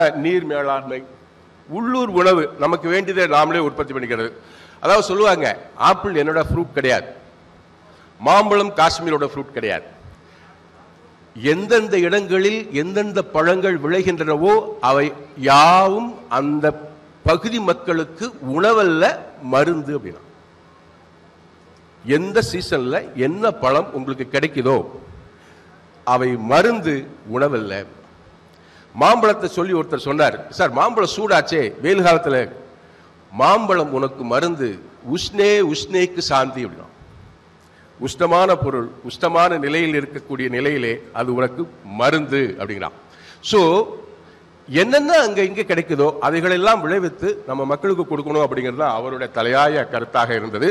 நீர் மேலாண்மை உள்ளூர் உணவு நமக்கு வேண்டியதை நாமளே உற்பத்தி பண்ணிக்கிறது அதாவது சொல்லுவாங்க ஆப்பிள் என்னோட ஃப்ரூட் கிடையாது மாம்பழம் காஷ்மீரோட ஃப்ரூட் கிடையாது எந்தெந்த இடங்களில் எந்தெந்த பழங்கள் விளைகின்றனவோ அவை யாவும் அந்த பகுதி மக்களுக்கு உணவல்ல மருந்து அப்படின்னா எந்த சீசன்ல என்ன பழம் உங்களுக்கு கிடைக்குதோ அவை மருந்து உணவல்ல மாம்பழத்தை சொல்லி ஒருத்தர் சொன்னார் சார் மாம்பழம் சூடாச்சே வெயில் காலத்துல மாம்பழம் உனக்கு மருந்து உஷ்ணே உஷ்ணேக்கு சாந்தி அப்படின்னா உஷ்ணமான பொருள் உஷ்ணமான நிலையில் இருக்கக்கூடிய நிலையிலே அது உனக்கு மருந்து அப்படிங்கிறான் ஸோ என்னென்ன அங்க இங்க கிடைக்குதோ அதைகளெல்லாம் விளைவித்து நம்ம மக்களுக்கு கொடுக்கணும் அப்படிங்கிறது தான் அவருடைய தலையாய கருத்தாக இருந்தது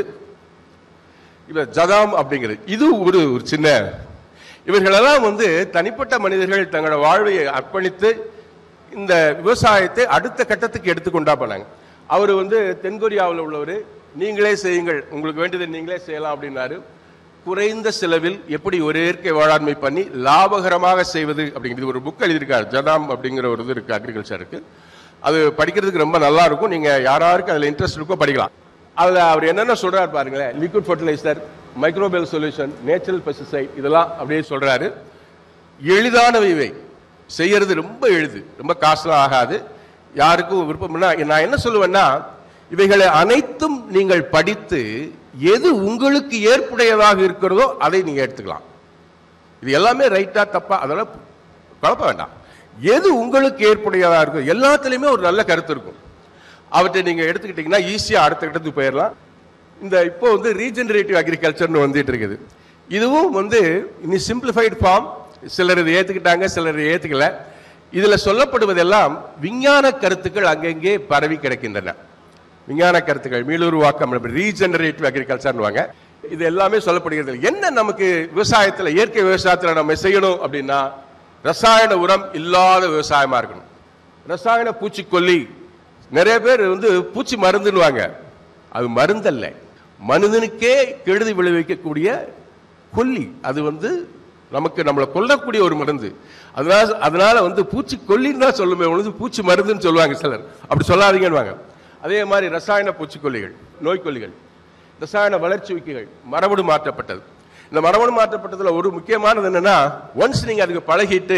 இப்ப ஜதாம் அப்படிங்கிறது இது ஒரு ஒரு சின்ன இவர்களெல்லாம் வந்து தனிப்பட்ட மனிதர்கள் தங்களோட வாழ்வை அர்ப்பணித்து இந்த விவசாயத்தை அடுத்த கட்டத்துக்கு எடுத்துக்கொண்டா பண்ணாங்க அவர் வந்து தென்கொரியாவில் உள்ளவர் நீங்களே செய்யுங்கள் உங்களுக்கு வேண்டியதை நீங்களே செய்யலாம் அப்படின்னாரு குறைந்த செலவில் எப்படி ஒரு இயற்கை வேளாண்மை பண்ணி லாபகரமாக செய்வது அப்படிங்கிறது ஒரு புக் எழுதியிருக்காரு ஜதாம் அப்படிங்கிற ஒரு இது இருக்கு அக்ரிகல்ச்சருக்கு அது படிக்கிறதுக்கு ரொம்ப நல்லா இருக்கும் நீங்க யாராருக்கு அதுல இன்ட்ரெஸ்ட் இருக்கோ படிக்கலாம் அதுல அவர் என்னென்ன சொல்றாரு பாருங்களேன் liquid fertiliser microbial solution natural pesticide இதெல்லாம் அப்படியே சொல்றாரு எளிதானவை இவை செய்யறது ரொம்ப எளிது ரொம்ப காசுலாம் ஆகாது யாருக்கும் விருப்பம்னா நான் என்ன சொல்லுவேன்னா இவைகளை அனைத்தும் நீங்கள் படித்து எது உங்களுக்கு ஏற்புடையதாக இருக்கிறதோ அதை நீங்க எடுத்துக்கலாம் இது எல்லாமே ரைட்டா தப்பா அதெல்லாம் குழப்ப வேண்டாம் எது உங்களுக்கு ஏற்புடையதா இருக்கும் எல்லாத்துலயுமே ஒரு நல்ல கருத்து இருக்கும் அவற்றை நீங்க எடுத்துக்கிட்டீங்கன்னா ஈஸியா அடுத்த கட்டத்துக்கு போயிடலாம் இந்த இப்போ வந்து ரீஜெனரேட்டிவ் அக்ரிகல்ச்சர்னு வந்துட்டு இருக்குது இதுவும் வந்து இனி சிம்பிளிஃபைடு ஃபார்ம் சிலர் இதை ஏத்துக்கிட்டாங்க சிலர் இதை ஏத்துக்கல இதுல சொல்லப்படுவதெல்லாம் விஞ்ஞான கருத்துக்கள் அங்கங்கே பரவி கிடக்கின்றன விஞ்ஞான கருத்துக்கள் மீளுருவாக்கம் ரீஜெனரேட்டிவ் அக்ரிகல்ச்சர்னுவாங்க இது எல்லாமே சொல்லப்படுகிறது என்ன நமக்கு விவசாயத்துல இயற்கை விவசாயத்துல நம்ம செய்யணும் அப்படின்னா ரசாயன உரம் இல்லாத விவசாயமா இருக்கணும் ரசாயன பூச்சிக்கொல்லி நிறைய பேர் வந்து பூச்சி மருந்துன்னுவாங்க அது மருந்தல்ல மனிதனுக்கே கெடுதி விளைவிக்கக்கூடிய கொல்லி அது வந்து நமக்கு நம்மளை கொல்லக்கூடிய ஒரு மருந்து அதனால அதனால வந்து பூச்சி கொல்லின்னு தான் சொல்லுமே ஒழுங்கு பூச்சி மருந்துன்னு சொல்லுவாங்க சிலர் அப்படி சொல்லாதீங்கன்னுவாங்க அதே மாதிரி ரசாயன பூச்சிக்கொல்லிகள் நோய்க்கொல்லிகள் ரசாயன வளர்ச்சி ஊக்கிகள் மரபணு மாற்றப்பட்டது இந்த மரபணு மாற்றப்பட்டதுல ஒரு முக்கியமானது என்னன்னா ஒன்ஸ் நீங்க அதுக்கு பழகிட்டு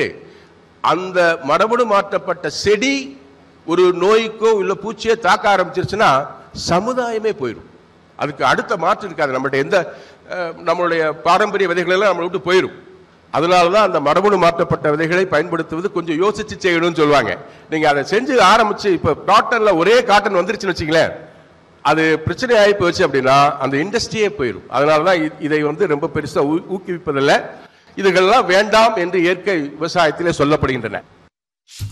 அந்த மரபணு மாற்றப்பட்ட செடி ஒரு நோய்க்கோ இல்ல பூச்சியோ தாக்க ஆரம்பிச்சிருச்சுன்னா சமுதாயமே போயிடும் அதுக்கு அடுத்த மாற்று இருக்காது நம்மள்ட்ட எந்த அஹ், நம்மளுடைய பாரம்பரிய விதைகள் எல்லாம் நம்மளை விட்டு போயிடும் அதனால தான் அந்த மரபணு மாற்றப்பட்ட விதைகளை பயன்படுத்துவது கொஞ்சம் யோசிச்சு செய்யணும்னு சொல்லுவாங்க நீங்க அதை செஞ்சு ஆரம்பிச்சு இப்ப காட்டன்ல ஒரே காட்டன் வந்துருச்சுன்னு வச்சுங்களேன் அது பிரச்சனை ஆகி போச்சு அப்படின்னா அந்த இண்டஸ்ட்ரியே போயிடும் அதனால தான் இ- இதை வந்து ரொம்ப பெருசா ஊ- ஊக்குவிப்பதில்லை இதுகள்லாம் வேண்டாம் என்று இயற்கை விவசாயத்திலே சொல்லப்படுகின்றன